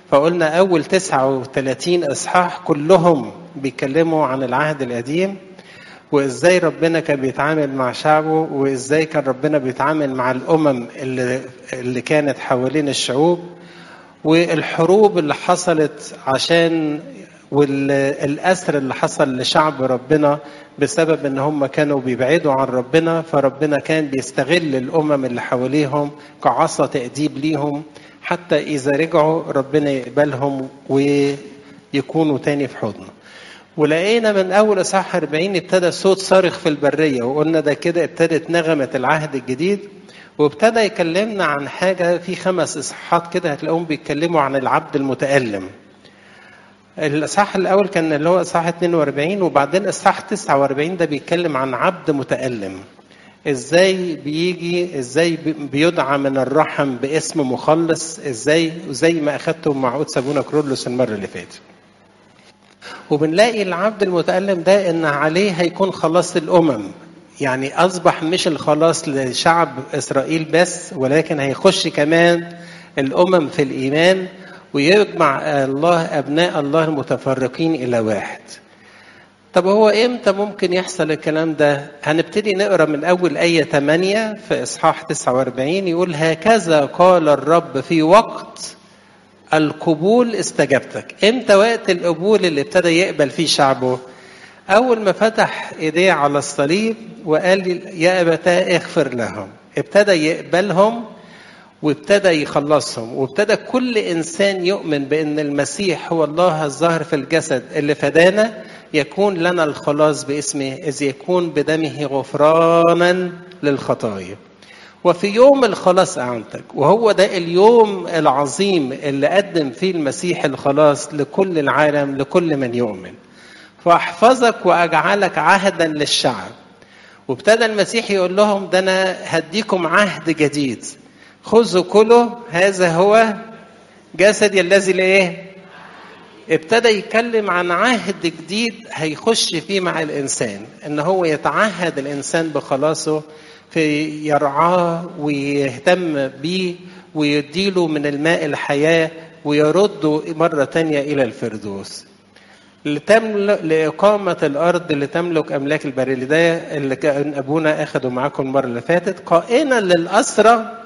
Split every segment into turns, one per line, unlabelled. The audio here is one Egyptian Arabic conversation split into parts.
فقلنا أول 39 إصحاح كلهم بيتكلموا عن العهد القديم وإزاي ربنا كان بيتعامل مع شعبه وإزاي كان ربنا بيتعامل مع الأمم اللي, اللي كانت حوالين الشعوب والحروب اللي حصلت عشان والأسر اللي حصل لشعب ربنا بسبب ان هم كانوا بيبعدوا عن ربنا فربنا كان بيستغل الامم اللي حواليهم كعصا تأديب ليهم حتى اذا رجعوا ربنا يقبلهم ويكونوا تاني في حضنه ولقينا من اول اصحاح 40 ابتدى الصوت صارخ في البريه وقلنا ده كده ابتدت نغمه العهد الجديد وابتدى يكلمنا عن حاجه في خمس اصحاحات كده هتلاقوهم بيتكلموا عن العبد المتالم الاصحاح الاول كان اللي هو اصحاح 42 وبعدين اصحاح 49 ده بيتكلم عن عبد متالم ازاي بيجي ازاي بيدعى من الرحم باسم مخلص ازاي زي ما اخدته مع قدس ابونا كرولوس المره اللي فاتت وبنلاقي العبد المتألم ده ان عليه هيكون خلاص الامم يعني اصبح مش الخلاص لشعب اسرائيل بس ولكن هيخش كمان الامم في الايمان ويجمع الله ابناء الله المتفرقين الى واحد طب هو امتى ممكن يحصل الكلام ده هنبتدي نقرا من اول ايه 8 في اصحاح 49 يقول هكذا قال الرب في وقت القبول استجبتك امتى وقت القبول اللي ابتدى يقبل فيه شعبه اول ما فتح ايديه على الصليب وقال يا ابتاه اغفر لهم ابتدى يقبلهم وابتدى يخلصهم وابتدى كل انسان يؤمن بان المسيح هو الله الظاهر في الجسد اللي فدانا يكون لنا الخلاص باسمه اذ يكون بدمه غفرانا للخطايا وفي يوم الخلاص أعنتك وهو ده اليوم العظيم اللي قدم فيه المسيح الخلاص لكل العالم لكل من يؤمن فأحفظك وأجعلك عهدا للشعب وابتدى المسيح يقول لهم ده أنا هديكم عهد جديد خذوا كله هذا هو جسدي الذي لإيه ابتدى يتكلم عن عهد جديد هيخش فيه مع الإنسان إن هو يتعهد الإنسان بخلاصه في يرعاه ويهتم بيه ويديله من الماء الحياة ويرده مرة تانية إلى الفردوس لتملك لإقامة الأرض اللي تملك أملاك البرية ده اللي كان أبونا أخده معاكم المرة اللي فاتت قائلا للأسرى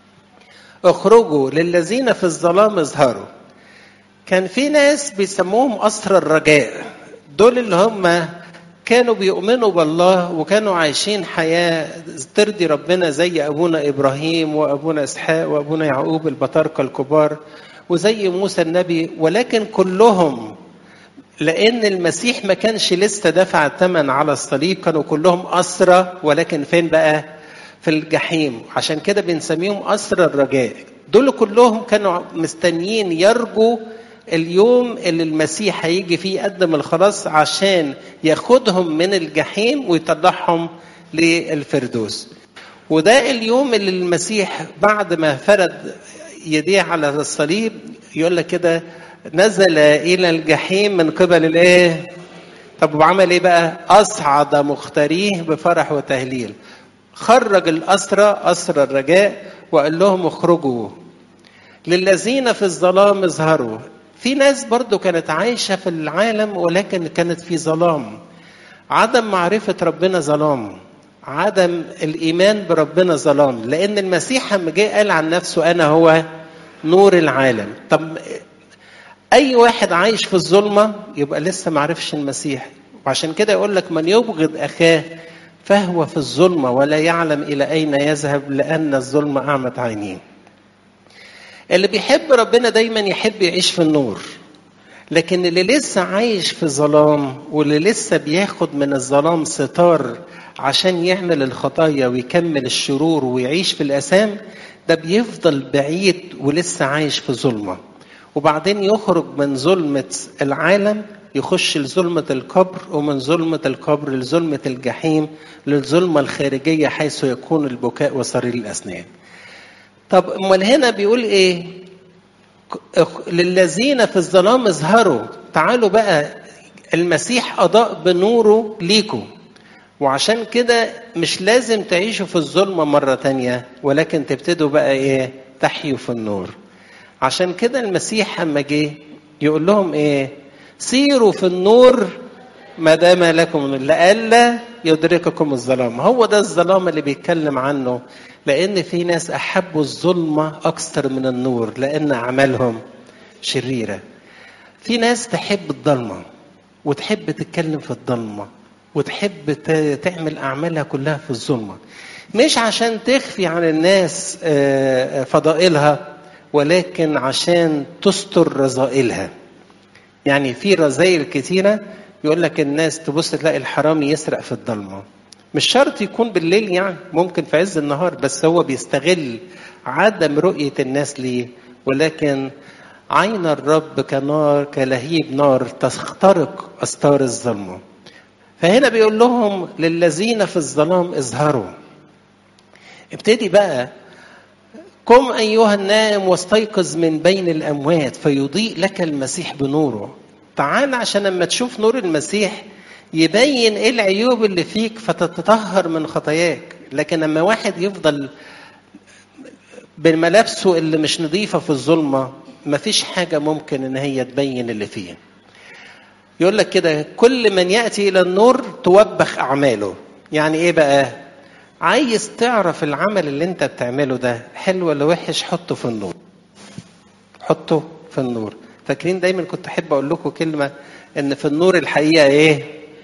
اخرجوا للذين في الظلام اظهروا كان في ناس بيسموهم أسرى الرجاء دول اللي هم كانوا بيؤمنوا بالله وكانوا عايشين حياة ترضي ربنا زي أبونا إبراهيم وأبونا إسحاق وأبونا يعقوب البطاركة الكبار وزي موسى النبي ولكن كلهم لأن المسيح ما كانش لسه دفع الثمن على الصليب كانوا كلهم أسرى ولكن فين بقى؟ في الجحيم عشان كده بنسميهم أسرى الرجاء دول كلهم كانوا مستنيين يرجوا اليوم اللي المسيح هيجي فيه يقدم الخلاص عشان ياخدهم من الجحيم ويطلعهم للفردوس وده اليوم اللي المسيح بعد ما فرد يديه على الصليب يقول لك كده نزل الى الجحيم من قبل الايه طب وعمل ايه بقى اصعد مختاريه بفرح وتهليل خرج الاسرى اسرى الرجاء وقال لهم اخرجوا للذين في الظلام اظهروا في ناس برضو كانت عايشة في العالم ولكن كانت في ظلام عدم معرفة ربنا ظلام عدم الإيمان بربنا ظلام لأن المسيح لما جه قال عن نفسه أنا هو نور العالم طب أي واحد عايش في الظلمة يبقى لسه معرفش المسيح وعشان كده يقول لك من يبغض أخاه فهو في الظلمة ولا يعلم إلى أين يذهب لأن الظلمة أعمت عينيه اللي بيحب ربنا دايما يحب يعيش في النور لكن اللي لسه عايش في ظلام واللي لسه بياخد من الظلام ستار عشان يعمل الخطايا ويكمل الشرور ويعيش في الأسام ده بيفضل بعيد ولسه عايش في ظلمة وبعدين يخرج من ظلمة العالم يخش لظلمة القبر ومن ظلمة القبر لظلمة الجحيم للظلمة الخارجية حيث يكون البكاء وصرير الأسنان طب امال هنا بيقول ايه للذين في الظلام اظهروا تعالوا بقى المسيح اضاء بنوره ليكم وعشان كده مش لازم تعيشوا في الظلمه مره تانية ولكن تبتدوا بقى ايه تحيوا في النور عشان كده المسيح اما جه يقول لهم ايه سيروا في النور ما دام لكم لئلا يدرككم الظلام هو ده الظلام اللي بيتكلم عنه لان في ناس احبوا الظلمه اكثر من النور لان اعمالهم شريره في ناس تحب الضلمه وتحب تتكلم في الضلمه وتحب تعمل اعمالها كلها في الظلمه مش عشان تخفي عن الناس فضائلها ولكن عشان تستر رذائلها يعني في رذائل كتيره يقول لك الناس تبص تلاقي الحرامي يسرق في الضلمه مش شرط يكون بالليل يعني ممكن في عز النهار بس هو بيستغل عدم رؤيه الناس ليه ولكن عين الرب كنار كلهيب نار تخترق استار الظلمه فهنا بيقول لهم للذين في الظلام اظهروا ابتدي بقى قم ايها النائم واستيقظ من بين الاموات فيضيء لك المسيح بنوره تعال عشان لما تشوف نور المسيح يبين ايه العيوب اللي فيك فتتطهر من خطاياك لكن لما واحد يفضل بملابسه اللي مش نظيفه في الظلمه مفيش حاجه ممكن ان هي تبين اللي فيه يقول لك كده كل من ياتي الى النور توبخ اعماله يعني ايه بقى عايز تعرف العمل اللي انت بتعمله ده حلو ولا وحش حطه في النور حطه في النور فاكرين دايما كنت احب اقول لكم كلمه ان في النور الحقيقه ايه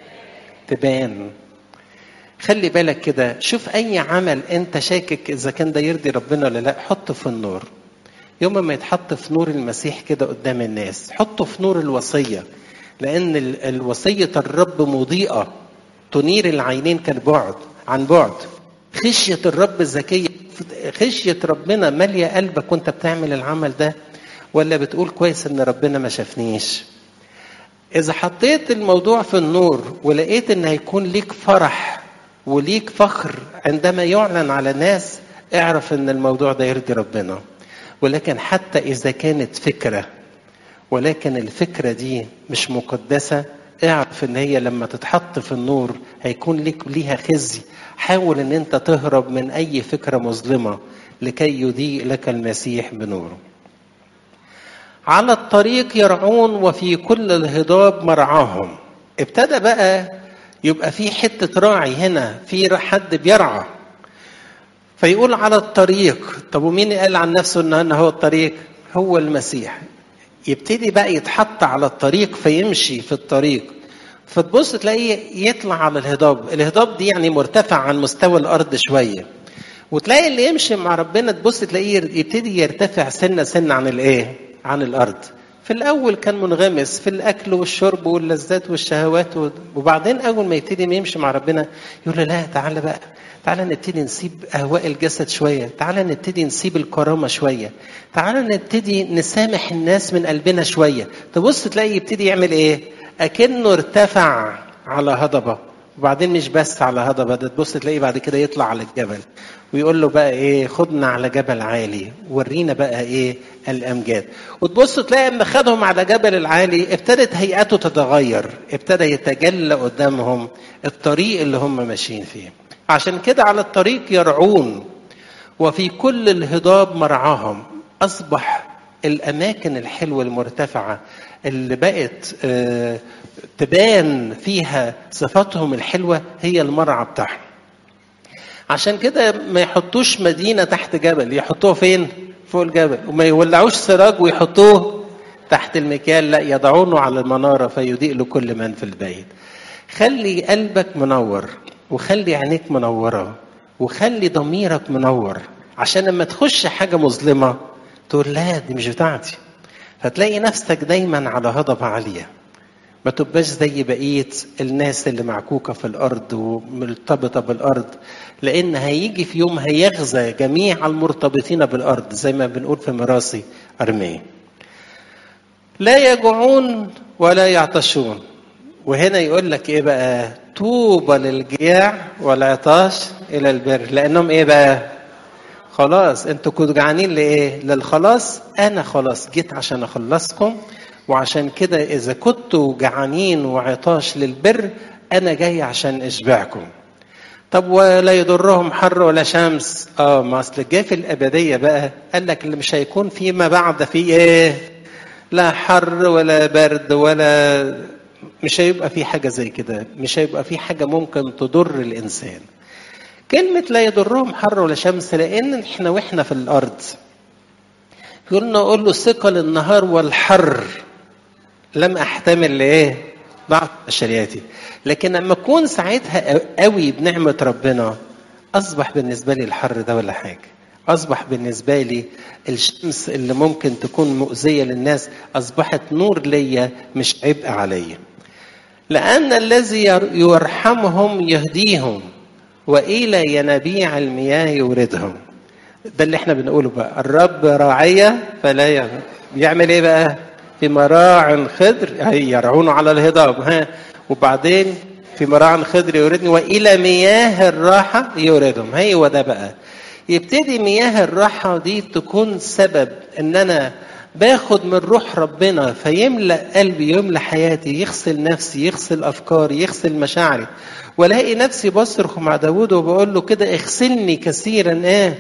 تبان خلي بالك كده شوف اي عمل انت شاكك اذا كان ده يرضي ربنا ولا لا حطه في النور يوم ما يتحط في نور المسيح كده قدام الناس حطه في نور الوصيه لان الوصيه الرب مضيئه تنير العينين كالبعد عن بعد خشيه الرب الذكيه خشيه ربنا ماليه قلبك وانت بتعمل العمل ده ولا بتقول كويس ان ربنا ما شافنيش اذا حطيت الموضوع في النور ولقيت ان هيكون ليك فرح وليك فخر عندما يعلن على الناس اعرف ان الموضوع ده يرضي ربنا ولكن حتى اذا كانت فكره ولكن الفكره دي مش مقدسه اعرف ان هي لما تتحط في النور هيكون ليك ليها خزي حاول ان انت تهرب من اي فكره مظلمه لكي يضيء لك المسيح بنوره على الطريق يرعون وفي كل الهضاب مرعاهم ابتدى بقى يبقى في حتة راعي هنا في حد بيرعى فيقول على الطريق طب ومين قال عن نفسه ان هو الطريق هو المسيح يبتدي بقى يتحط على الطريق فيمشي في الطريق فتبص تلاقيه يطلع على الهضاب الهضاب دي يعني مرتفع عن مستوى الارض شويه وتلاقي اللي يمشي مع ربنا تبص تلاقيه يبتدي يرتفع سنه سنه عن الايه عن الارض في الاول كان منغمس في الاكل والشرب واللذات والشهوات وبعدين اول ما يبتدي ما يمشي مع ربنا يقول له لا تعالى بقى تعالى نبتدي نسيب اهواء الجسد شويه تعالى نبتدي نسيب الكرامه شويه تعالى نبتدي نسامح الناس من قلبنا شويه تبص تلاقي يبتدي يعمل ايه اكنه ارتفع على هضبه وبعدين مش بس على هضبه ده تبص تلاقيه بعد كده يطلع على الجبل ويقول له بقى ايه خدنا على جبل عالي ورينا بقى ايه الامجاد وتبص تلاقي اما خدهم على جبل العالي ابتدت هيئته تتغير ابتدى يتجلى قدامهم الطريق اللي هم ماشيين فيه عشان كده على الطريق يرعون وفي كل الهضاب مرعاهم اصبح الاماكن الحلوه المرتفعه اللي بقت آه تبان فيها صفاتهم الحلوه هي المرعى بتاعهم عشان كده ما يحطوش مدينه تحت جبل يحطوها فين فوق الجبل وما يولعوش سراج ويحطوه تحت المكيال لا يضعونه على المناره فيضيء لكل من في البيت خلي قلبك منور وخلي عينيك منوره وخلي ضميرك منور عشان لما تخش حاجه مظلمه تقول لا دي مش بتاعتي فتلاقي نفسك دايما على هضبه عاليه ما تبقاش زي بقية الناس اللي معكوكة في الأرض ومرتبطة بالأرض لأن هيجي في يوم هيغزى جميع المرتبطين بالأرض زي ما بنقول في مراسي أرمية لا يجوعون ولا يعطشون وهنا يقول لك ايه بقى طوبى للجياع والعطاش الى البر لانهم ايه بقى خلاص انتوا كنتوا جعانين لايه للخلاص انا خلاص جيت عشان اخلصكم وعشان كده إذا كنتوا جعانين وعطاش للبر أنا جاي عشان أشبعكم. طب ولا يضرهم حر ولا شمس اه ما اصل جه في الابديه بقى قال لك اللي مش هيكون فيما بعد في ايه لا حر ولا برد ولا مش هيبقى في حاجه زي كده مش هيبقى في حاجه ممكن تضر الانسان كلمة لا يضرهم حر ولا شمس لأن احنا واحنا في الأرض قلنا أقول له ثقل النهار والحر لم أحتمل لإيه؟ بعض بشرياتي لكن لما أكون ساعتها قوي بنعمة ربنا أصبح بالنسبة لي الحر ده ولا حاجة أصبح بالنسبة لي الشمس اللي ممكن تكون مؤذية للناس أصبحت نور ليا مش عبء عليا لأن الذي يرحمهم يهديهم والى ينابيع المياه يوردهم ده اللي احنا بنقوله بقى الرب راعية فلا يغنى بيعمل ايه بقى في مراع خضر يرعون على الهضاب ها وبعدين في مراع خضر يوردني والى مياه الراحة يوردهم هي هو ده بقى يبتدي مياه الراحة دي تكون سبب ان انا باخد من روح ربنا فيملأ قلبي يملأ حياتي يغسل نفسي يغسل أفكاري يغسل مشاعري والاقي نفسي بصرخ مع داوود وبقول له كده اغسلني كثيرا ايه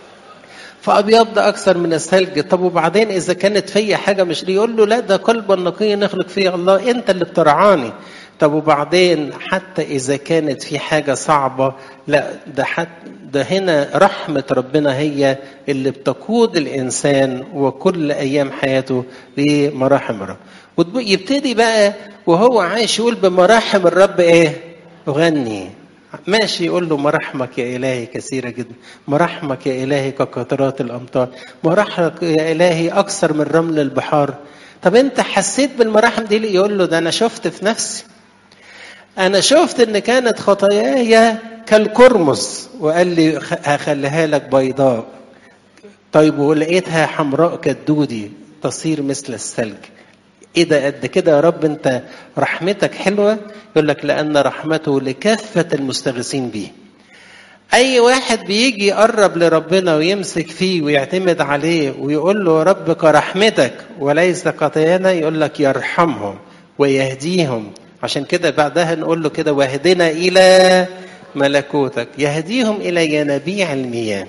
فابيض اكثر من الثلج طب وبعدين اذا كانت فيا حاجه مش ليه يقول له لا ده قلبا نقيا نخلق فيه الله انت اللي بترعاني طب وبعدين حتى اذا كانت في حاجه صعبه لا ده حتى ده هنا رحمه ربنا هي اللي بتقود الانسان وكل ايام حياته لمراحم الرب ويبتدي بقى وهو عايش يقول بمراحم الرب ايه أغني ماشي يقول له مراحمك يا إلهي كثيرة جدا مراحمك يا إلهي كقطرات الأمطار مراحمك يا إلهي أكثر من رمل البحار طب أنت حسيت بالمراحم دي ليه يقول له ده أنا شفت في نفسي أنا شفت إن كانت خطاياي كالقرمز وقال لي هخليها لك بيضاء طيب ولقيتها حمراء كالدودي تصير مثل الثلج ايه ده قد كده يا رب انت رحمتك حلوه يقول لك لان رحمته لكافه المستغيثين به اي واحد بيجي يقرب لربنا ويمسك فيه ويعتمد عليه ويقول له رب كرحمتك وليس خطايانا يقول لك يرحمهم ويهديهم عشان كده بعدها نقول له كده واهدنا الى ملكوتك يهديهم الى ينابيع المياه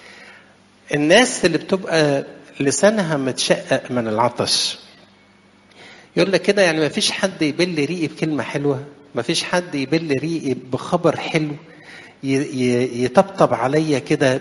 الناس اللي بتبقى لسانها متشقق من العطش يقول لك كده يعني ما فيش حد يبل ريقي بكلمة حلوة ما فيش حد يبل ريقي بخبر حلو يطبطب عليا كده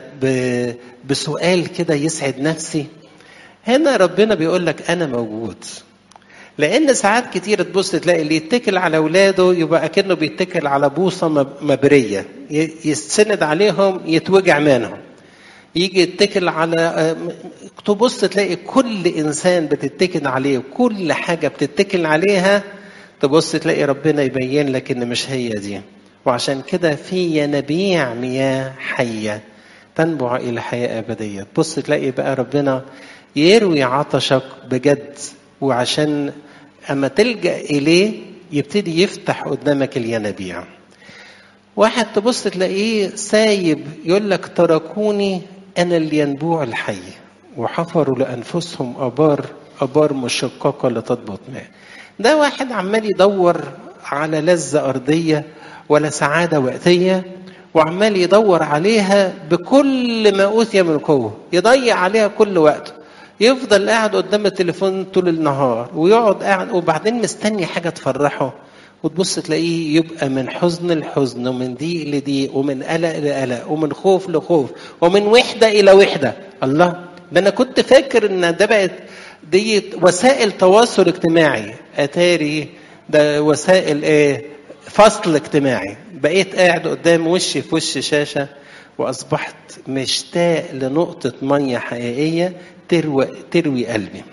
بسؤال كده يسعد نفسي هنا ربنا بيقول لك أنا موجود لأن ساعات كتير تبص تلاقي اللي يتكل على أولاده يبقى كأنه بيتكل على بوصة مبرية يستند عليهم يتوجع منهم يجي يتكل على تبص تلاقي كل انسان بتتكل عليه وكل حاجه بتتكل عليها تبص تلاقي ربنا يبين لك ان مش هي دي وعشان كده في ينابيع مياه حيه تنبع الى حياه ابديه تبص تلاقي بقى ربنا يروي عطشك بجد وعشان اما تلجا اليه يبتدي يفتح قدامك الينابيع واحد تبص تلاقيه سايب يقول لك تركوني انا الينبوع الحي وحفروا لانفسهم ابار ابار مشققه لتضبط ماء ده واحد عمال يدور على لذه ارضيه ولا سعاده وقتيه وعمال يدور عليها بكل ما اوتي من قوه يضيع عليها كل وقته يفضل قاعد قدام التليفون طول النهار ويقعد قاعد وبعدين مستني حاجه تفرحه وتبص تلاقيه يبقى من حزن لحزن ومن ضيق لضيق ومن قلق لقلق ومن خوف لخوف ومن وحده الى وحده الله ده انا كنت فاكر ان ده بقت دي وسائل تواصل اجتماعي اتاري ده وسائل ايه فصل اجتماعي بقيت قاعد قدام وشي في وش شاشه واصبحت مشتاق لنقطه ميه حقيقيه تروي تروي قلبي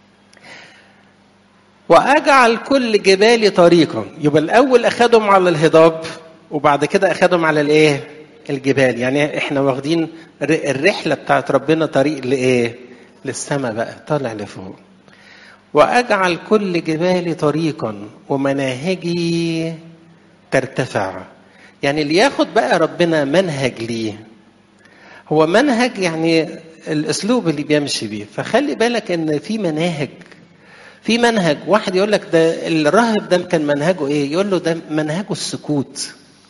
واجعل كل جبالي طريقا يبقى الاول اخدهم على الهضاب وبعد كده اخدهم على الايه الجبال يعني احنا واخدين الرحله بتاعت ربنا طريق لايه للسماء بقى طالع لفوق واجعل كل جبالي طريقا ومناهجي ترتفع يعني اللي ياخد بقى ربنا منهج ليه هو منهج يعني الاسلوب اللي بيمشي بيه فخلي بالك ان في مناهج في منهج واحد يقول لك ده الراهب ده كان منهجه ايه يقول له ده منهجه السكوت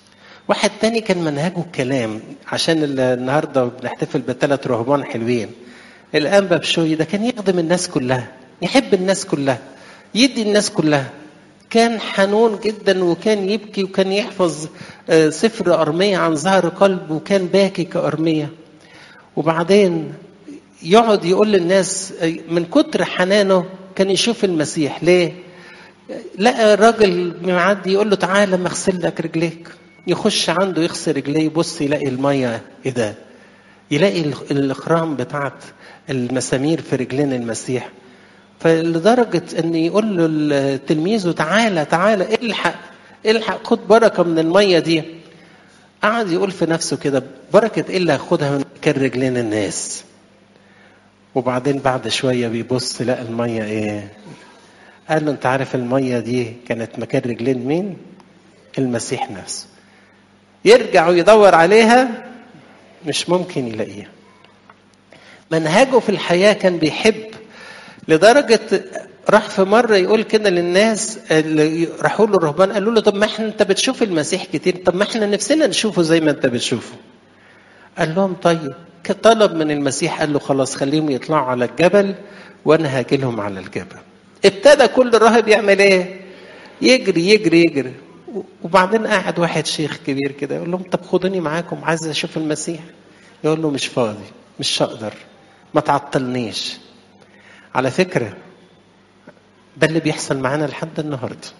واحد تاني كان منهجه الكلام عشان النهارده بنحتفل بثلاث رهبان حلوين الانبا بشوي ده كان يخدم الناس كلها يحب الناس كلها يدي الناس كلها كان حنون جدا وكان يبكي وكان يحفظ سفر أرمية عن ظهر قلب وكان باكي كأرمية وبعدين يقعد يقول للناس من كتر حنانه كان يشوف المسيح ليه؟ لقى راجل معدي يقول له تعالى ما اغسل لك رجليك يخش عنده يغسل رجليه يبص يلاقي الميه ايه ده؟ يلاقي الاخرام بتاعت المسامير في رجلين المسيح فلدرجة ان يقول له تلميذه تعالى تعالى الحق الحق خد بركة من المية دي قعد يقول في نفسه كده بركة ايه اللي هاخدها من مكان رجلين الناس وبعدين بعد شوية بيبص لقى المية ايه قال له انت عارف المية دي كانت مكان رجلين مين المسيح نفسه يرجع ويدور عليها مش ممكن يلاقيها منهجه في الحياة كان بيحب لدرجة راح في مرة يقول كده للناس اللي راحوا له الرهبان قالوا له طب ما احنا انت بتشوف المسيح كتير طب ما احنا نفسنا نشوفه زي ما انت بتشوفه قال لهم طيب طلب من المسيح قال له خلاص خليهم يطلعوا على الجبل وانا هاجي لهم على الجبل ابتدى كل راهب يعمل ايه يجري يجري يجري وبعدين قاعد واحد شيخ كبير كده يقول لهم طب خدوني معاكم عايز اشوف المسيح يقول له مش فاضي مش هقدر ما تعطلنيش على فكرة ده اللي بيحصل معانا لحد النهاردة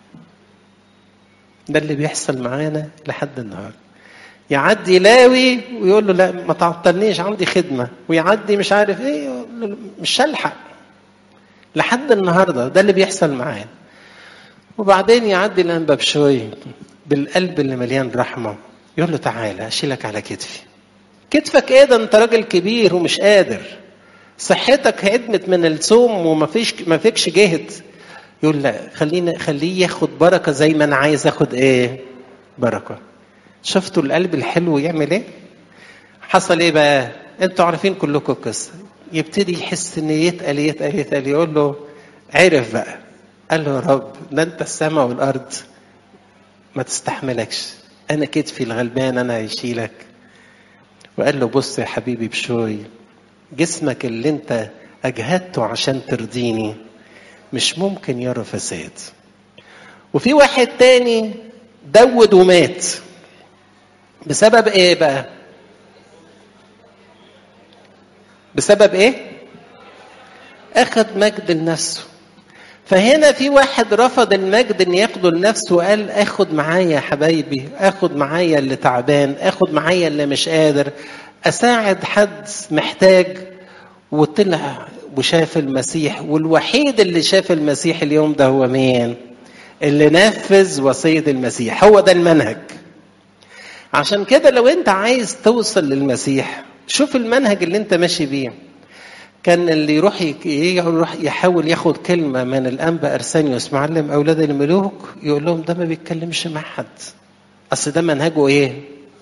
ده اللي بيحصل معانا لحد النهاردة يعدي لاوي ويقول له لا ما تعطلنيش عندي خدمة ويعدي مش عارف ايه مش هلحق لحد النهاردة ده اللي بيحصل معانا وبعدين يعدي الأنبا بشوي بالقلب اللي مليان رحمة يقول له تعالى أشيلك على كتفي كتفك ايه ده انت راجل كبير ومش قادر صحتك هدمت من الصوم وما فيش ما فيكش جهد يقول لا خلينا خليه ياخد بركه زي ما انا عايز اخد ايه بركه شفتوا القلب الحلو يعمل ايه حصل ايه بقى انتوا عارفين كلكم القصه يبتدي يحس ان يتقل يتقل يتقل يقول له عرف بقى قال له يا رب ده انت السماء والارض ما تستحملكش انا كتفي الغلبان انا هيشيلك وقال له بص يا حبيبي بشوي جسمك اللي انت اجهدته عشان ترضيني مش ممكن يرى فساد وفي واحد تاني دود ومات بسبب ايه بقى بسبب ايه اخذ مجد لنفسه فهنا في واحد رفض المجد ان ياخده لنفسه وقال اخد معايا يا حبايبي اخد معايا اللي تعبان اخد معايا اللي مش قادر اساعد حد محتاج وطلع وشاف المسيح والوحيد اللي شاف المسيح اليوم ده هو مين اللي نفذ وصية المسيح هو ده المنهج عشان كده لو انت عايز توصل للمسيح شوف المنهج اللي انت ماشي بيه كان اللي يروح يروح يحاول ياخد كلمة من الأنبا أرسانيوس معلم أولاد الملوك يقول لهم ده ما بيتكلمش مع حد أصل ده منهجه إيه؟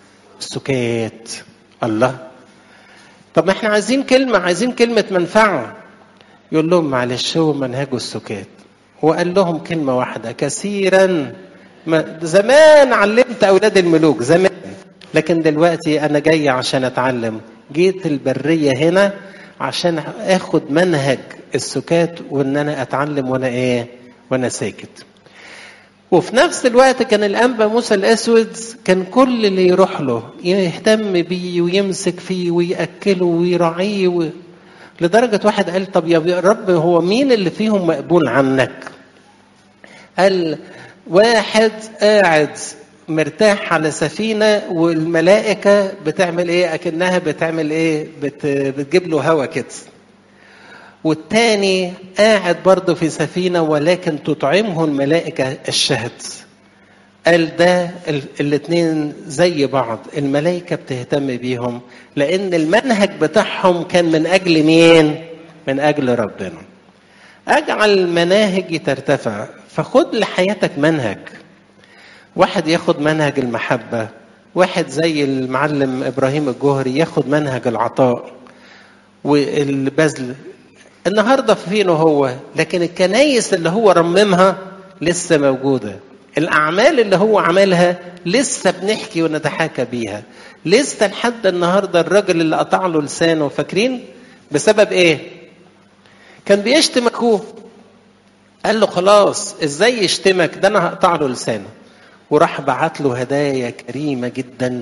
السكات الله طب ما احنا عايزين كلمة عايزين كلمة منفعة يقول لهم معلش هو منهجه السكات هو قال لهم كلمة واحدة كثيرا ما زمان علمت أولاد الملوك زمان لكن دلوقتي أنا جاي عشان أتعلم جيت البرية هنا عشان اخد منهج السكات وان انا اتعلم وانا ايه وانا ساكت وفي نفس الوقت كان الانبا موسى الاسود كان كل اللي يروح له يهتم بيه ويمسك فيه وياكله ويراعيه و... لدرجه واحد قال طب يا رب هو مين اللي فيهم مقبول عنك قال واحد قاعد مرتاح على سفينة والملائكة بتعمل ايه اكنها بتعمل ايه بت بتجيب له هوا كده والتاني قاعد برضه في سفينة ولكن تطعمه الملائكة الشهد قال ده الاتنين زي بعض الملائكة بتهتم بيهم لأن المنهج بتاعهم كان من أجل مين؟ من أجل ربنا أجعل مناهجي ترتفع فخد لحياتك منهج واحد ياخد منهج المحبة واحد زي المعلم إبراهيم الجوهري ياخد منهج العطاء والبذل النهارده فينه هو لكن الكنايس اللي هو رممها لسه موجودة الأعمال اللي هو عملها لسه بنحكي ونتحاكى بيها لسه لحد النهاردة الراجل اللي قطع له لسانه فاكرين بسبب ايه كان بيشتم اخوه قال له خلاص ازاي يشتمك ده انا هقطع له لسانه وراح بعت له هدايا كريمه جدا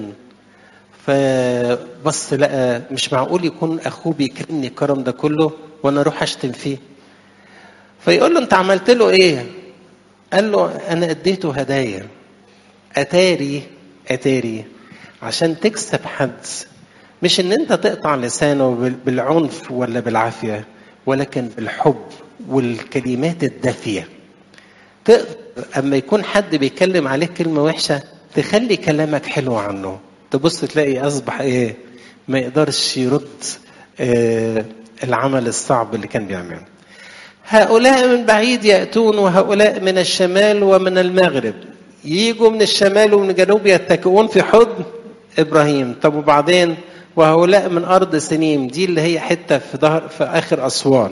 فبص لقى مش معقول يكون اخوه بيكرمني الكرم ده كله وانا اروح اشتم فيه فيقول له انت عملت له ايه قال له انا اديته هدايا اتاري اتاري عشان تكسب حد مش ان انت تقطع لسانه بالعنف ولا بالعافيه ولكن بالحب والكلمات الدافيه تقدر اما يكون حد بيتكلم عليك كلمه وحشه تخلي كلامك حلو عنه تبص تلاقي اصبح ايه ما يقدرش يرد آه العمل الصعب اللي كان بيعمله هؤلاء من بعيد ياتون وهؤلاء من الشمال ومن المغرب يجوا من الشمال ومن الجنوب يتكئون في حضن ابراهيم طب وبعدين وهؤلاء من ارض سنيم دي اللي هي حته في ظهر في اخر اسوان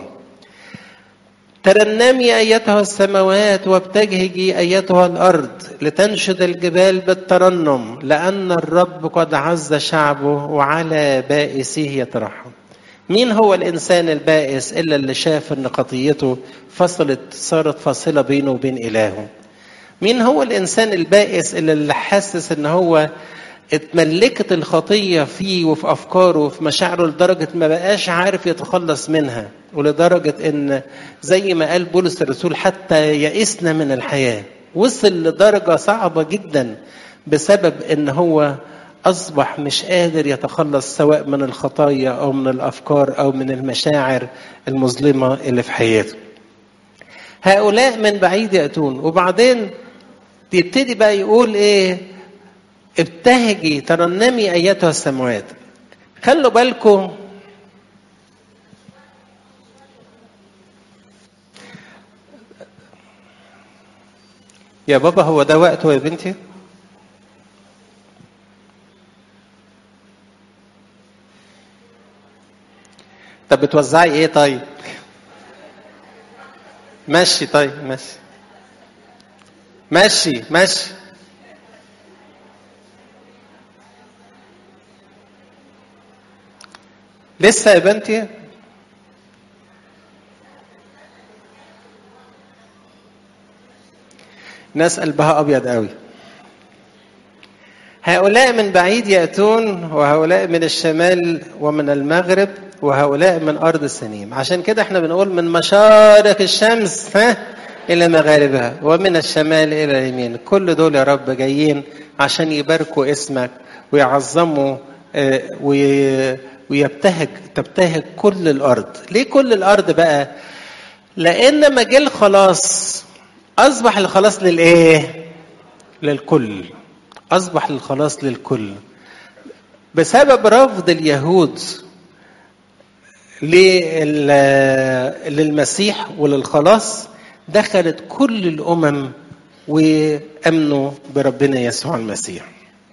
ترنمي ايتها السماوات وابتهجي ايتها الارض لتنشد الجبال بالترنم لان الرب قد عز شعبه وعلى بائسه يترحم مين هو الانسان البائس الا اللي شاف ان خطيته فصلت صارت فاصله بينه وبين الهه مين هو الانسان البائس الا اللي حاسس ان هو اتملكت الخطية فيه وفي أفكاره وفي مشاعره لدرجة ما بقاش عارف يتخلص منها ولدرجة إن زي ما قال بولس الرسول حتى يئسنا من الحياة وصل لدرجة صعبة جدا بسبب إن هو أصبح مش قادر يتخلص سواء من الخطايا أو من الأفكار أو من المشاعر المظلمة اللي في حياته هؤلاء من بعيد يأتون وبعدين يبتدي بقى يقول إيه ابتهجي ترنمي ايتها السماوات خلوا بالكم يا بابا هو ده وقته يا بنتي طب بتوزعي ايه طيب ماشي طيب ماشي ماشي ماشي لسه يا بنتي ناس قلبها ابيض قوي هؤلاء من بعيد ياتون وهؤلاء من الشمال ومن المغرب وهؤلاء من ارض السنيم عشان كده احنا بنقول من مشارق الشمس ها الى مغاربها ومن الشمال الى اليمين كل دول يا رب جايين عشان يباركوا اسمك ويعظموا اه وي ويبتهج تبتهج كل الارض ليه كل الارض بقى لان مجال خلاص اصبح الخلاص للايه للكل اصبح الخلاص للكل بسبب رفض اليهود للمسيح وللخلاص دخلت كل الامم وامنوا بربنا يسوع المسيح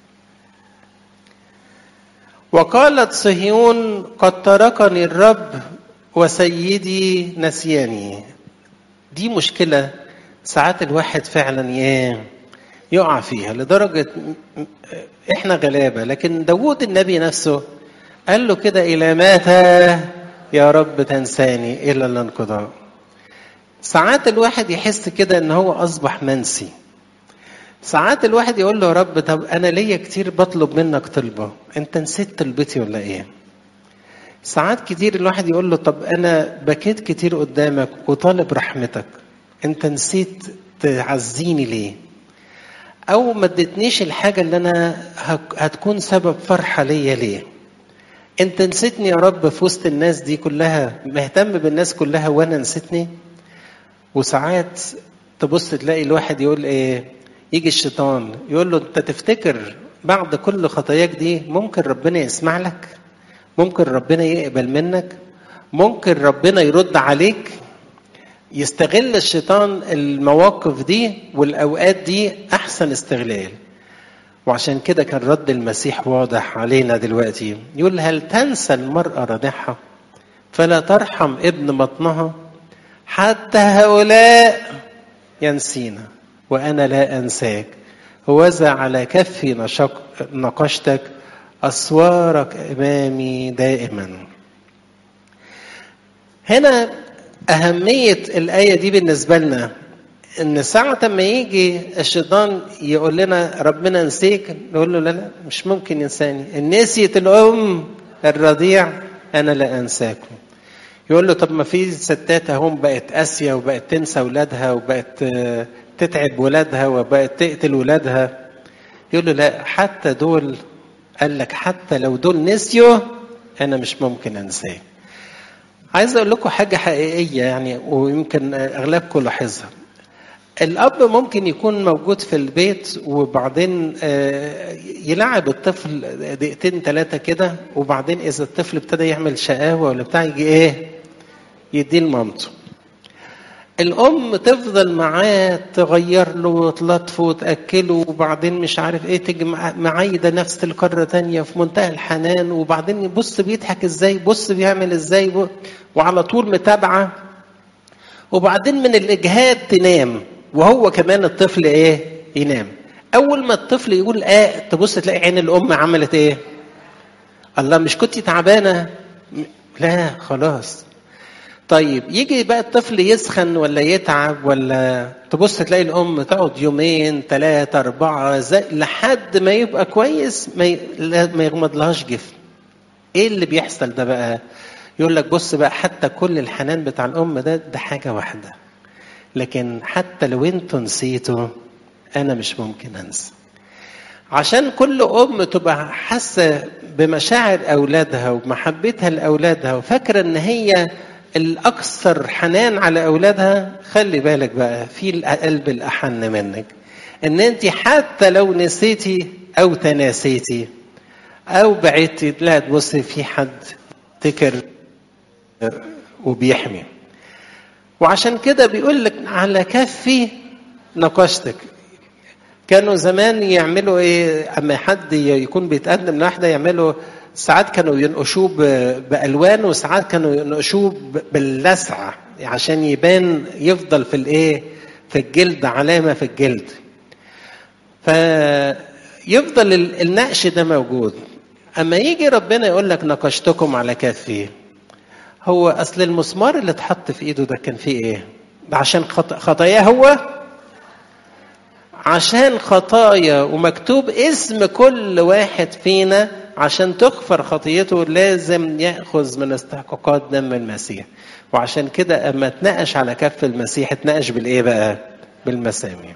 وقالت صهيون قد تركني الرب وسيدي نسياني دي مشكلة ساعات الواحد فعلا يقع فيها لدرجة احنا غلابة لكن داود النبي نفسه قال له كده إلى متى يا رب تنساني إلى الانقضاء ساعات الواحد يحس كده ان هو اصبح منسي ساعات الواحد يقول له يا رب طب انا ليا كتير بطلب منك طلبه انت نسيت طلبتي ولا ايه ساعات كتير الواحد يقول له طب انا بكيت كتير قدامك وطالب رحمتك انت نسيت تعزيني ليه او ما اديتنيش الحاجه اللي انا هتكون سبب فرحه ليا ليه انت نسيتني يا رب في وسط الناس دي كلها مهتم بالناس كلها وانا نسيتني وساعات تبص تلاقي الواحد يقول ايه يجي الشيطان يقول له انت تفتكر بعد كل خطاياك دي ممكن ربنا يسمع لك ممكن ربنا يقبل منك ممكن ربنا يرد عليك يستغل الشيطان المواقف دي والاوقات دي احسن استغلال وعشان كده كان رد المسيح واضح علينا دلوقتي يقول هل تنسى المرأة رضيعها فلا ترحم ابن بطنها حتى هؤلاء ينسينا وأنا لا أنساك هوذا على كفي نشق نقشتك أسوارك أمامي دائما هنا أهمية الآية دي بالنسبة لنا إن ساعة ما يجي الشيطان يقول لنا ربنا نسيك نقول له لا لا مش ممكن ينساني نسيت الأم الرضيع أنا لا أنساكم يقول له طب ما في ستات اهم بقت قاسيه وبقت تنسى ولادها وبقت تتعب ولادها وبقت تقتل ولادها يقول له لا حتى دول قال لك حتى لو دول نسيوا انا مش ممكن انساه عايز اقول لكم حاجه حقيقيه يعني ويمكن اغلبكم لاحظها الاب ممكن يكون موجود في البيت وبعدين يلعب الطفل دقيقتين ثلاثه كده وبعدين اذا الطفل ابتدى يعمل شقاوه ولا بتاع يجي ايه يديه لمامته الام تفضل معاه تغير له وتلطفه وتاكله وبعدين مش عارف ايه تيجي معايده نفس القاره تانية في منتهى الحنان وبعدين يبص بيضحك ازاي بص بيعمل ازاي وعلى طول متابعه وبعدين من الاجهاد تنام وهو كمان الطفل ايه ينام اول ما الطفل يقول اه تبص تلاقي عين الام عملت ايه الله مش كنت تعبانه لا خلاص طيب يجي بقى الطفل يسخن ولا يتعب ولا تبص تلاقي الام تقعد يومين ثلاثة أربعة زي لحد ما يبقى كويس ما, ي... ما يغمض لهاش جفن. إيه اللي بيحصل ده بقى؟ يقول لك بص بقى حتى كل الحنان بتاع الأم ده ده حاجة واحدة. لكن حتى لو انتوا نسيتوا أنا مش ممكن أنسى. عشان كل أم تبقى حاسة بمشاعر أولادها ومحبتها لأولادها وفاكرة إن هي الأكثر حنان على أولادها خلي بالك بقى في القلب الأحن منك إن أنت حتى لو نسيتي أو تناسيتي أو بعدتي لا تبصي في حد تكر وبيحمي وعشان كده بيقول لك على كفي نقشتك كانوا زمان يعملوا ايه اما حد يكون بيتقدم لواحده يعملوا ساعات كانوا ينقشوه بالوان وساعات كانوا ينقشوه باللسعه عشان يبان يفضل في الايه في الجلد علامه في الجلد فيفضل النقش ده موجود اما يجي ربنا يقول لك نقشتكم على كفي هو اصل المسمار اللي اتحط في ايده ده كان فيه ايه ده عشان خطاياه هو عشان خطايا ومكتوب اسم كل واحد فينا عشان تغفر خطيته لازم ياخذ من استحقاقات دم المسيح وعشان كده اما اتناقش على كف المسيح اتناقش بالايه بقى بالمسامع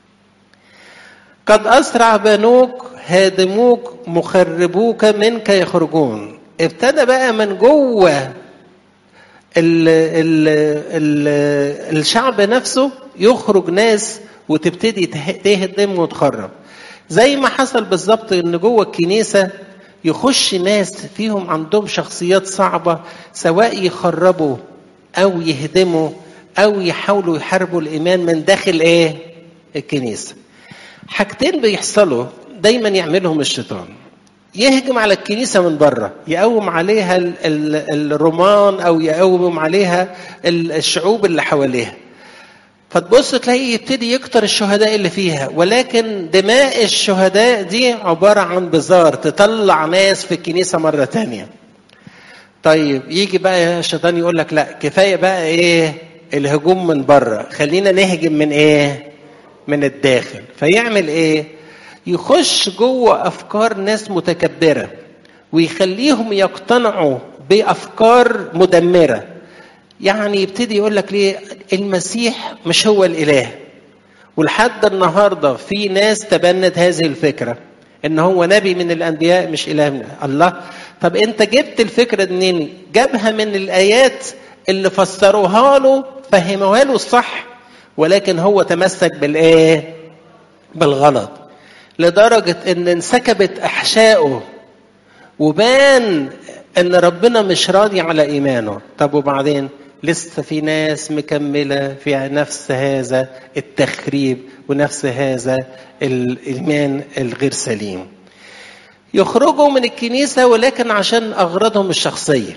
قد اسرع بنوك هادموك مخربوك منك يخرجون ابتدى بقى من جوه ال ال ال الشعب نفسه يخرج ناس وتبتدي تهدم وتخرب زي ما حصل بالظبط ان جوه الكنيسه يخش ناس فيهم عندهم شخصيات صعبه سواء يخربوا او يهدموا او يحاولوا يحاربوا الايمان من داخل ايه الكنيسه حاجتين بيحصلوا دايما يعملهم الشيطان يهجم على الكنيسه من بره يقوم عليها الرومان او يقوم عليها الشعوب اللي حواليها فتبص تلاقي يبتدي يكتر الشهداء اللي فيها ولكن دماء الشهداء دي عبارة عن بزار تطلع ناس في الكنيسة مرة تانية طيب يجي بقى الشيطان يقول لك لا كفاية بقى ايه الهجوم من بره خلينا نهجم من ايه من الداخل فيعمل ايه يخش جوه افكار ناس متكبرة ويخليهم يقتنعوا بافكار مدمره يعني يبتدي يقول لك ليه المسيح مش هو الاله ولحد النهارده في ناس تبنت هذه الفكره ان هو نبي من الانبياء مش اله من الله طب انت جبت الفكره دي منين جابها من الايات اللي فسروها له فهموها له الصح ولكن هو تمسك بالايه بالغلط لدرجه ان انسكبت احشائه وبان ان ربنا مش راضي على ايمانه طب وبعدين لسه في ناس مكملة في نفس هذا التخريب ونفس هذا الإيمان الغير سليم يخرجوا من الكنيسة ولكن عشان أغراضهم الشخصية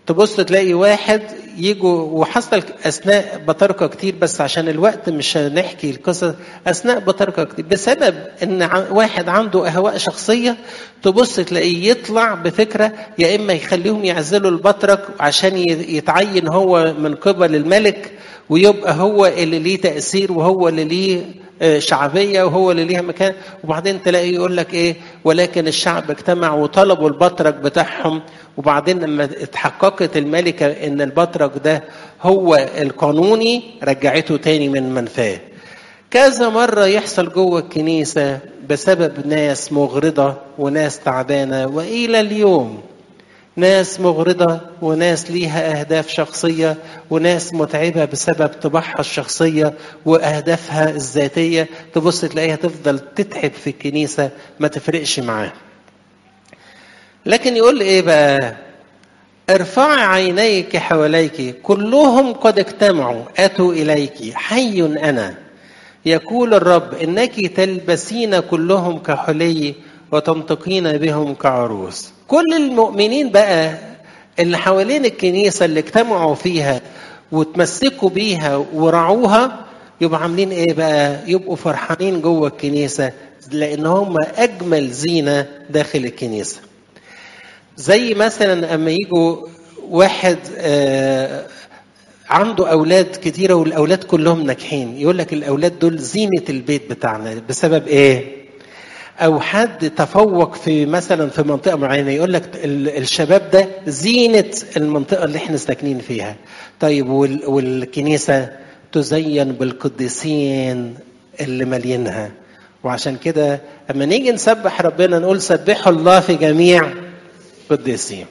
تبص تلاقي واحد يجوا وحصل اثناء بطاركه كتير بس عشان الوقت مش هنحكي القصص اثناء بطاركه كتير بسبب ان واحد عنده اهواء شخصيه تبص تلاقيه يطلع بفكره يا اما يخليهم يعزلوا البطرك عشان يتعين هو من قبل الملك ويبقى هو اللي ليه تاثير وهو اللي ليه شعبيه وهو اللي ليها مكان وبعدين تلاقي يقول لك ايه ولكن الشعب اجتمع وطلبوا البطرك بتاعهم وبعدين لما اتحققت الملكه ان البطرك ده هو القانوني رجعته تاني من منفاه كذا مرة يحصل جوه الكنيسة بسبب ناس مغرضة وناس تعبانة وإلى اليوم ناس مغرضة وناس ليها أهداف شخصية وناس متعبة بسبب طباعها الشخصية وأهدافها الذاتية تبص تلاقيها تفضل تتعب في الكنيسة ما تفرقش معاه لكن يقول إيه بقى ارفعي عينيك حواليك كلهم قد اجتمعوا أتوا إليك حي أنا يقول الرب إنك تلبسين كلهم كحلي وتنطقين بهم كعروس كل المؤمنين بقى اللي حوالين الكنيسة اللي اجتمعوا فيها وتمسكوا بيها ورعوها يبقوا عاملين ايه بقى يبقوا فرحانين جوه الكنيسة لان هم اجمل زينة داخل الكنيسة زي مثلا اما يجوا واحد آه عنده اولاد كتيرة والاولاد كلهم ناجحين يقول لك الاولاد دول زينة البيت بتاعنا بسبب ايه او حد تفوق في مثلا في منطقه معينه يقول لك الشباب ده زينه المنطقه اللي احنا ساكنين فيها طيب والكنيسه تزين بالقديسين اللي مالينها وعشان كده اما نيجي نسبح ربنا نقول سبحوا الله في جميع قديسين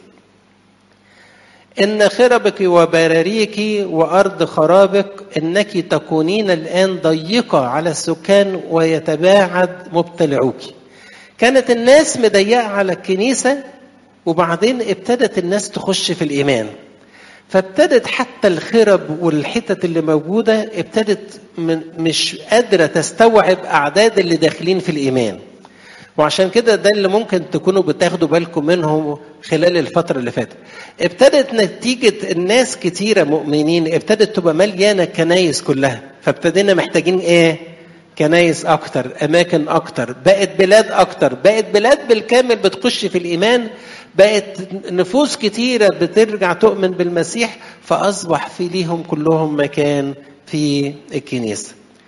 إن خربك وبراريك وأرض خرابك إنك تكونين الآن ضيقة على السكان ويتباعد مبتلعوك كانت الناس مضيقة على الكنيسة وبعدين ابتدت الناس تخش في الإيمان فابتدت حتى الخرب والحتت اللي موجودة ابتدت مش قادرة تستوعب أعداد اللي داخلين في الإيمان وعشان كده ده اللي ممكن تكونوا بتاخدوا بالكم منهم خلال الفترة اللي فاتت ابتدت نتيجة الناس كتيرة مؤمنين ابتدت تبقى مليانة كنايس كلها فابتدينا محتاجين ايه كنايس اكتر اماكن اكتر بقت بلاد اكتر بقت بلاد بالكامل بتخش في الايمان بقت نفوس كتيرة بترجع تؤمن بالمسيح فاصبح في ليهم كلهم مكان في الكنيسه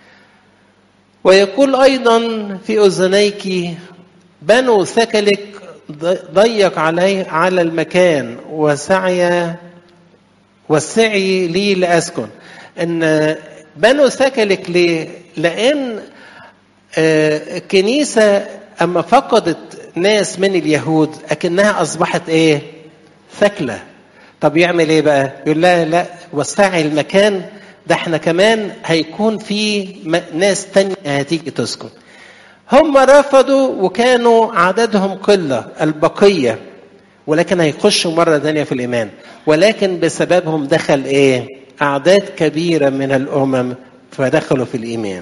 ويقول ايضا في اذنيك بنو ثكلك ضيق علي على المكان وسعي والسعي لي لاسكن ان بنو ثكلك ليه؟ لان الكنيسه اما فقدت ناس من اليهود اكنها اصبحت ايه؟ ثكله طب يعمل ايه بقى؟ يقول لا لا وسعي المكان ده احنا كمان هيكون في ناس تانية هتيجي تسكن هم رفضوا وكانوا عددهم قلة البقية ولكن هيخشوا مرة تانية في الإيمان ولكن بسببهم دخل إيه أعداد كبيرة من الأمم فدخلوا في الإيمان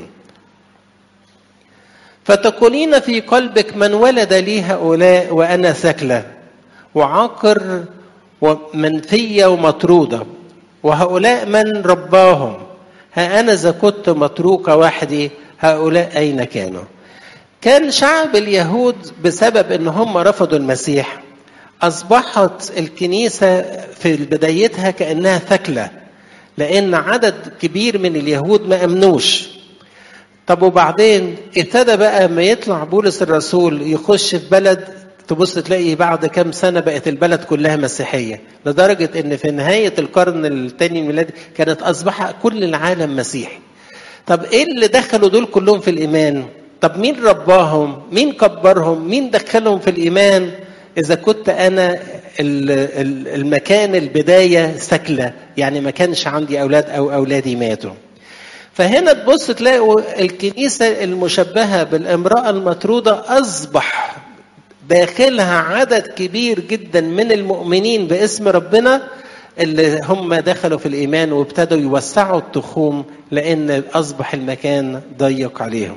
فتقولين في قلبك من ولد لي هؤلاء وأنا ثكلة وعاقر ومنفية ومطرودة وهؤلاء من رباهم ها أنا إذا كنت متروكة وحدي هؤلاء أين كانوا كان شعب اليهود بسبب ان هم رفضوا المسيح اصبحت الكنيسه في بدايتها كانها ثكله لان عدد كبير من اليهود ما امنوش طب وبعدين ابتدى بقى ما يطلع بولس الرسول يخش في بلد تبص تلاقي بعد كام سنه بقت البلد كلها مسيحيه لدرجه ان في نهايه القرن الثاني الميلادي كانت اصبح كل العالم مسيحي طب ايه اللي دخلوا دول كلهم في الايمان طب مين رباهم مين كبرهم مين دخلهم في الايمان اذا كنت انا المكان البدايه سكله يعني ما كانش عندي اولاد او اولادي ماتوا فهنا تبص تلاقوا الكنيسه المشبهه بالامراه المطروده اصبح داخلها عدد كبير جدا من المؤمنين باسم ربنا اللي هم دخلوا في الايمان وابتدوا يوسعوا التخوم لان اصبح المكان ضيق عليهم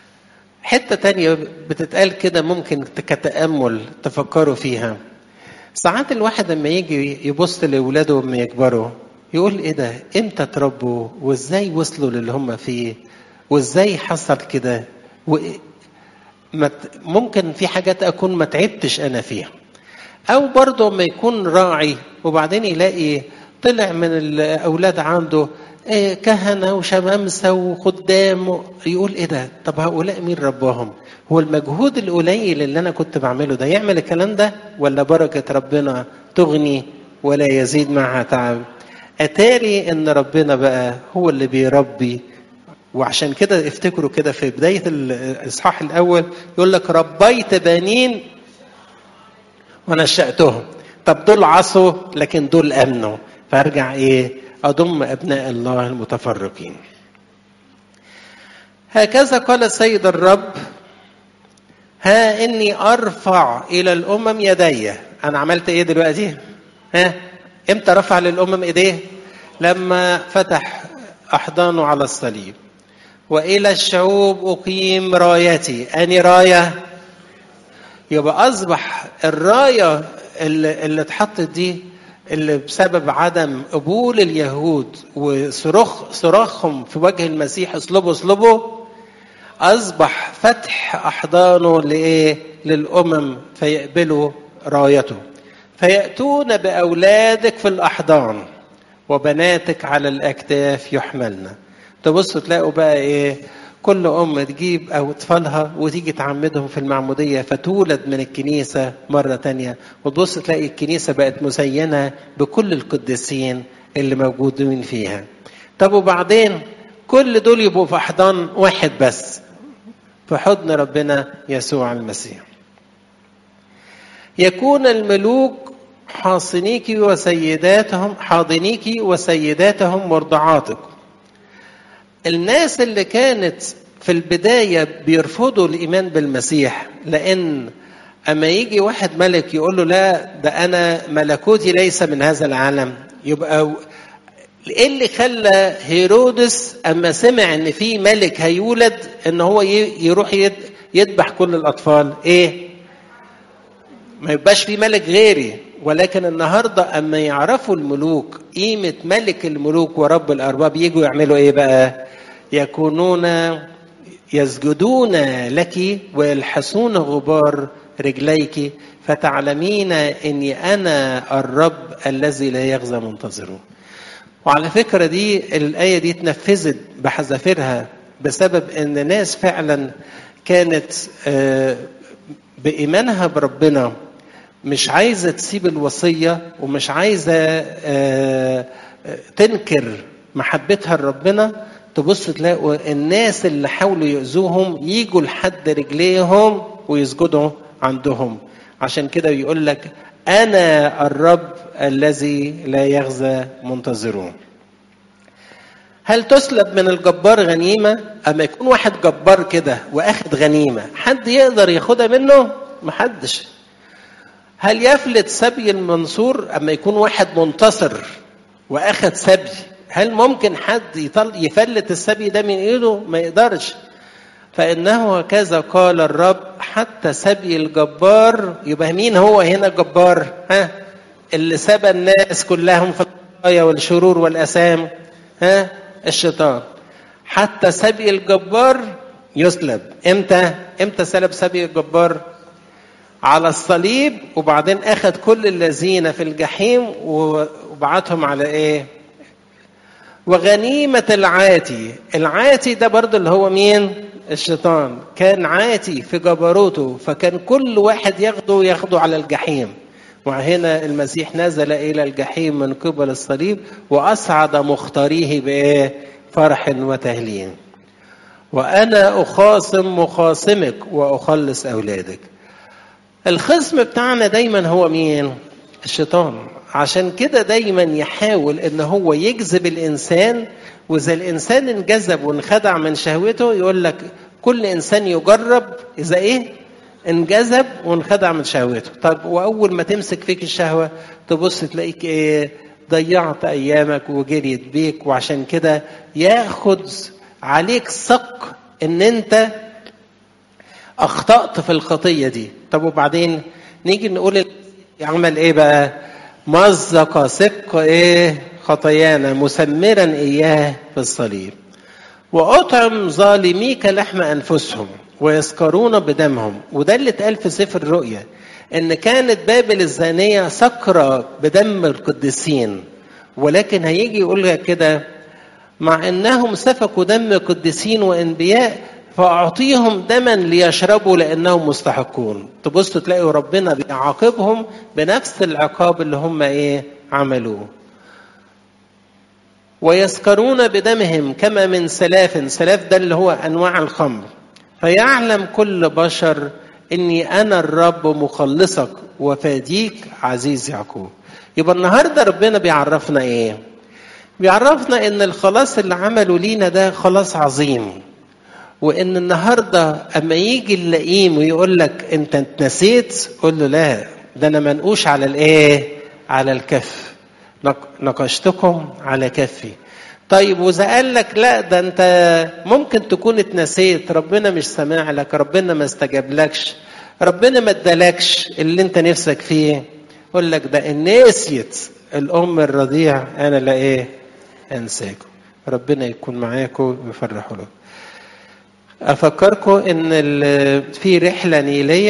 حته تانية بتتقال كده ممكن كتامل تفكروا فيها ساعات الواحد لما يجي يبص لاولاده لما يكبروا يقول ايه ده امتى اتربوا وازاي وصلوا للي هم فيه وازاي حصل كده و... ممكن في حاجات اكون ما تعبتش انا فيها او برضه ما يكون راعي وبعدين يلاقي طلع من الاولاد عنده إيه كهنه وشمامسه وخدام يقول ايه ده طب هؤلاء مين رباهم هو المجهود القليل اللي انا كنت بعمله ده يعمل الكلام ده ولا بركه ربنا تغني ولا يزيد معها تعب اتاري ان ربنا بقى هو اللي بيربي وعشان كده افتكروا كده في بدايه الاصحاح الاول يقول لك ربيت بنين ونشأتهم طب دول عصوا لكن دول امنوا فارجع ايه اضم ابناء الله المتفرقين هكذا قال السيد الرب ها اني ارفع الى الامم يدي انا عملت ايه دلوقتي ها امتى رفع للامم ايديه لما فتح احضانه على الصليب والى الشعوب اقيم رايتي اني رايه يبقى اصبح الرايه اللي, اللي اتحطت دي اللي بسبب عدم قبول اليهود وصراخ صراخهم في وجه المسيح اصلبوا اصلبوا اصبح فتح احضانه لايه للامم فيقبلوا رايته فياتون باولادك في الاحضان وبناتك على الاكتاف يحملن تبصوا تلاقوا بقى ايه كل ام تجيب او اطفالها وتيجي تعمدهم في المعموديه فتولد من الكنيسه مره تانية وتبص تلاقي الكنيسه بقت مزينه بكل القديسين اللي موجودين فيها طب وبعدين كل دول يبقوا في احضان واحد بس في حضن ربنا يسوع المسيح يكون الملوك حاصنيك وسيداتهم حاضنيك وسيداتهم مرضعاتك الناس اللي كانت في البداية بيرفضوا الإيمان بالمسيح لأن أما يجي واحد ملك يقول له لا ده أنا ملكوتي ليس من هذا العالم يبقى ايه اللي خلى هيرودس اما سمع ان في ملك هيولد ان هو يروح يذبح كل الاطفال ايه ما يبقاش في ملك غيري ولكن النهارده اما يعرفوا الملوك قيمه ملك الملوك ورب الارباب يجوا يعملوا ايه بقى يكونون يسجدون لك ويلحسون غبار رجليك فتعلمين اني انا الرب الذي لا يغزى منتظره وعلى فكره دي الايه دي اتنفذت بحذافيرها بسبب ان ناس فعلا كانت بايمانها بربنا مش عايزه تسيب الوصيه ومش عايزه تنكر محبتها لربنا تبص تلاقوا الناس اللي حاولوا يؤذوهم يجوا لحد رجليهم ويسجدوا عندهم عشان كده يقول لك انا الرب الذي لا يغزى منتظرون هل تسلب من الجبار غنيمة أما يكون واحد جبار كده وأخد غنيمة حد يقدر ياخدها منه محدش هل يفلت سبي المنصور أما يكون واحد منتصر وأخد سبي هل ممكن حد يطل يفلت السبي ده من ايده ما يقدرش فانه هكذا قال الرب حتى سبي الجبار يبقى مين هو هنا الجبار ها اللي سبى الناس كلهم في الخطايا والشرور والاثام ها الشيطان حتى سبي الجبار يسلب امتى امتى سلب سبي الجبار على الصليب وبعدين اخذ كل الذين في الجحيم وبعتهم على ايه وغنيمة العاتي العاتي ده برضه اللي هو مين الشيطان كان عاتي في جبروته فكان كل واحد ياخده ياخده على الجحيم وهنا المسيح نزل إلى الجحيم من قبل الصليب وأسعد مختاريه بإيه فرح وتهليل وأنا أخاصم مخاصمك وأخلص أولادك الخصم بتاعنا دايما هو مين الشيطان عشان كده دايما يحاول ان هو يجذب الانسان واذا الانسان انجذب وانخدع من شهوته يقول لك كل انسان يجرب اذا ايه انجذب وانخدع من شهوته طب واول ما تمسك فيك الشهوه تبص تلاقيك ايه ضيعت ايامك وجريت بيك وعشان كده ياخد عليك صق ان انت اخطات في الخطيه دي طب وبعدين نيجي نقول عمل ايه بقى مزق سبق ايه خطايانا مسمرا اياه في الصليب واطعم ظالميك لحم انفسهم ويسكرون بدمهم وده اللي اتقال في سفر الرؤيا ان كانت بابل الزانيه سكرة بدم القديسين ولكن هيجي يقول لك كده مع انهم سفكوا دم قديسين وانبياء فاعطيهم دما ليشربوا لانهم مستحقون تبصوا تلاقوا ربنا بيعاقبهم بنفس العقاب اللي هم ايه عملوه ويسكرون بدمهم كما من سلاف سلاف ده اللي هو انواع الخمر فيعلم كل بشر اني انا الرب مخلصك وفاديك عزيز يعقوب يبقى النهارده ربنا بيعرفنا ايه بيعرفنا ان الخلاص اللي عمله لينا ده خلاص عظيم وان النهارده اما يجي اللئيم ويقول لك انت اتنسيت قول له لا ده انا منقوش على الايه على الكف نقشتكم على كفي طيب واذا قال لك لا ده انت ممكن تكون اتنسيت ربنا مش سامع لك ربنا ما استجابلكش ربنا ما ادالكش اللي انت نفسك فيه يقول لك ده ان نسيت الام الرضيع انا لا ايه انساكم ربنا يكون معاكم ويفرحوا لكم افكركم ان في رحله نيليه